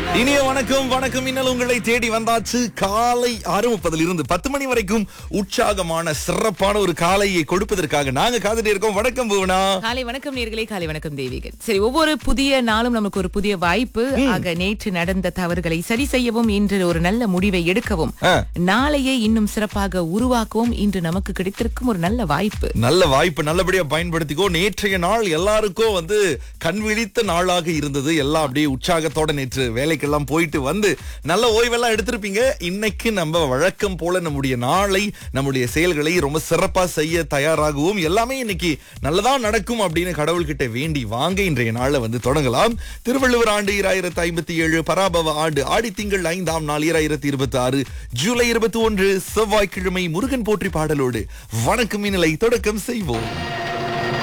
இனிய வணக்கம் வணக்கம் இன்னல் உங்களை தேடி வந்தாச்சு காலை ஆறு முப்பதுல இருந்து பத்து மணி வரைக்கும் உற்சாகமான சிறப்பான ஒரு காலையை கொடுப்பதற்காக நாங்க காத்துட்டு இருக்கோம் வணக்கம் பூவனா காலை வணக்கம் நேர்களே காலை வணக்கம் தேவிகன் சரி ஒவ்வொரு புதிய நாளும் நமக்கு ஒரு புதிய வாய்ப்பு ஆக நேற்று நடந்த தவறுகளை சரி செய்யவும் இன்று ஒரு நல்ல முடிவை எடுக்கவும் ஆ. நாளையே இன்னும் சிறப்பாக உருவாக்கவும் இன்று நமக்கு கிடைத்திருக்கும் ஒரு நல்ல வாய்ப்பு நல்ல வாய்ப்பு நல்லபடியா பயன்படுத்திக்கோ நேற்றைய நாள் எல்லாருக்கும் வந்து கண் விழித்த நாளாக இருந்தது எல்லாம் அப்படியே உற்சாகத்தோட நேற்று வேலைக்கெல்லாம் போயிட்டு வந்து நல்ல ஓய்வெல்லாம் எடுத்திருப்பீங்க இன்னைக்கு நம்ம வழக்கம் போல நம்முடைய நாளை நம்முடைய செயல்களை ரொம்ப சிறப்பா செய்ய தயாராகவும் எல்லாமே இன்னைக்கு நல்லதா நடக்கும் அப்படின்னு கடவுள்கிட்ட வேண்டி வாங்க இன்றைய நாளை வந்து தொடங்கலாம் திருவள்ளுவர் ஆண்டு இராயிரத்தி ஐம்பத்தி ஏழு பராபவ ஆண்டு ஆடி திங்கள் ஐந்தாம் நாள் இராயிரத்தி இருபத்தி ஆறு ஜூலை இருபத்தி ஒன்று செவ்வாய்க்கிழமை முருகன் போற்றி பாடலோடு வணக்கம் இந்நிலை தொடக்கம் செய்வோம்